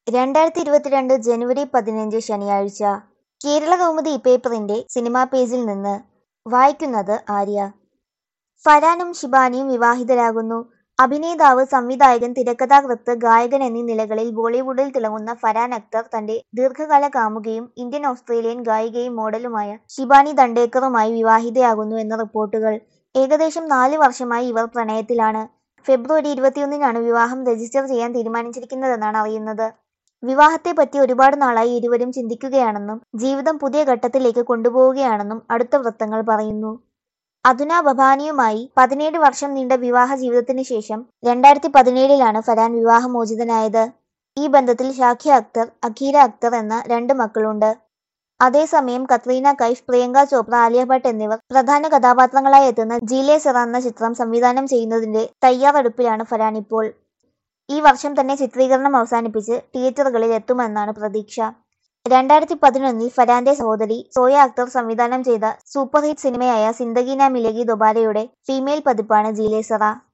രണ്ടായിരത്തി ഇരുപത്തിരണ്ട് ജനുവരി പതിനഞ്ച് ശനിയാഴ്ച കേരളകൗമുദി പേപ്പറിന്റെ സിനിമാ പേജിൽ നിന്ന് വായിക്കുന്നത് ആര്യ ഫരാനും ഷിബാനിയും വിവാഹിതരാകുന്നു അഭിനേതാവ് സംവിധായകൻ തിരക്കഥാകൃത്ത് ഗായകൻ എന്നീ നിലകളിൽ ബോളിവുഡിൽ തിളങ്ങുന്ന ഫരാൻ അക്തർ തന്റെ ദീർഘകാല കാമുകിയും ഇന്ത്യൻ ഓസ്ട്രേലിയൻ ഗായികയും മോഡലുമായ ഷിബാനി ദണ്ഡേക്കറുമായി വിവാഹിതയാകുന്നു എന്ന റിപ്പോർട്ടുകൾ ഏകദേശം നാല് വർഷമായി ഇവർ പ്രണയത്തിലാണ് ഫെബ്രുവരി ഇരുപത്തിയൊന്നിനാണ് വിവാഹം രജിസ്റ്റർ ചെയ്യാൻ തീരുമാനിച്ചിരിക്കുന്നതെന്നാണ് അറിയുന്നത് വിവാഹത്തെപ്പറ്റി ഒരുപാട് നാളായി ഇരുവരും ചിന്തിക്കുകയാണെന്നും ജീവിതം പുതിയ ഘട്ടത്തിലേക്ക് കൊണ്ടുപോവുകയാണെന്നും അടുത്ത വൃത്തങ്ങൾ പറയുന്നു അതുന ബഭാനിയുമായി പതിനേഴ് വർഷം നീണ്ട വിവാഹ ജീവിതത്തിന് ശേഷം രണ്ടായിരത്തി പതിനേഴിലാണ് ഫരാൻ വിവാഹമോചിതനായത് ഈ ബന്ധത്തിൽ ഷാഖ്യ അക്തർ അഖീര അക്തർ എന്ന രണ്ട് മക്കളുണ്ട് അതേസമയം കത്രീന കൈഫ് പ്രിയങ്ക ചോപ്ര ആലിയ ഭട്ട് എന്നിവർ പ്രധാന കഥാപാത്രങ്ങളായി എത്തുന്ന ജീലെ സെറ എന്ന ചിത്രം സംവിധാനം ചെയ്യുന്നതിന്റെ തയ്യാറെടുപ്പിലാണ് ഫരാൻ ഇപ്പോൾ ഈ വർഷം തന്നെ ചിത്രീകരണം അവസാനിപ്പിച്ച് തിയേറ്ററുകളിൽ എത്തുമെന്നാണ് പ്രതീക്ഷ രണ്ടായിരത്തി പതിനൊന്നിൽ ഫരാന്റെ സഹോദരി സോയ അക്തർ സംവിധാനം ചെയ്ത സൂപ്പർ ഹിറ്റ് സിനിമയായ സിന്ദഗി നാ മിലേഗി ദൊബാരയുടെ ഫീമെയിൽ പതിപ്പാണ് ജീലെ സെറ